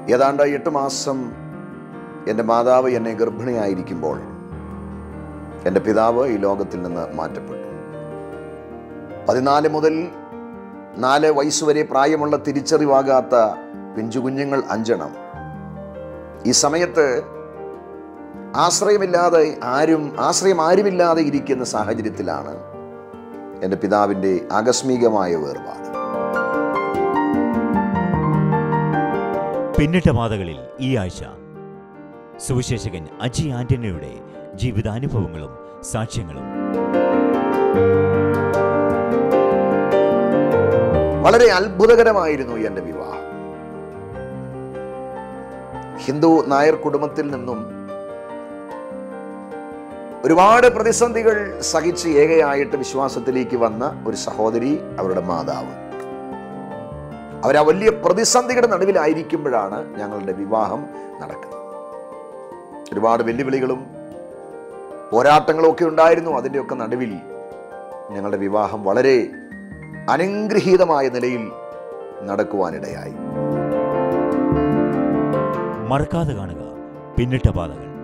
ഏതാണ്ട് എട്ട് മാസം എൻ്റെ മാതാവ് എന്നെ ഗർഭിണിയായിരിക്കുമ്പോൾ എൻ്റെ പിതാവ് ഈ ലോകത്തിൽ നിന്ന് മാറ്റപ്പെട്ടു പതിനാല് മുതൽ നാല് വയസ്സുവരെ പ്രായമുള്ള തിരിച്ചറിവാകാത്ത പിഞ്ചുകുഞ്ഞുങ്ങൾ അഞ്ചെണ്ണം ഈ സമയത്ത് ആശ്രയമില്ലാതെ ആരും ആശ്രയം ആരുമില്ലാതെ ഇരിക്കുന്ന സാഹചര്യത്തിലാണ് എൻ്റെ പിതാവിൻ്റെ ആകസ്മികമായ വേർപാട് പിന്നിട്ട പാതകളിൽ ഈ ആഴ്ച സുവിശേഷകൻ അജി ആന്റണിയുടെ ജീവിതാനുഭവങ്ങളും സാക്ഷ്യങ്ങളും വളരെ അത്ഭുതകരമായിരുന്നു എൻ്റെ വിവാഹം ഹിന്ദു നായർ കുടുംബത്തിൽ നിന്നും ഒരുപാട് പ്രതിസന്ധികൾ സഹിച്ച് ഏകയായിട്ട് വിശ്വാസത്തിലേക്ക് വന്ന ഒരു സഹോദരി അവരുടെ മാതാവ് അവർ ആ വലിയ പ്രതിസന്ധിയുടെ നടുവിലായിരിക്കുമ്പോഴാണ് ഞങ്ങളുടെ വിവാഹം നടക്കുന്നത് ഒരുപാട് വെല്ലുവിളികളും പോരാട്ടങ്ങളും ഒക്കെ ഉണ്ടായിരുന്നു അതിൻ്റെയൊക്കെ നടുവിൽ ഞങ്ങളുടെ വിവാഹം വളരെ അനുഗ്രഹീതമായ നിലയിൽ നടക്കുവാനിടയായി മറക്കാതെ കാണുക പിന്നിട്ട പാതകൾ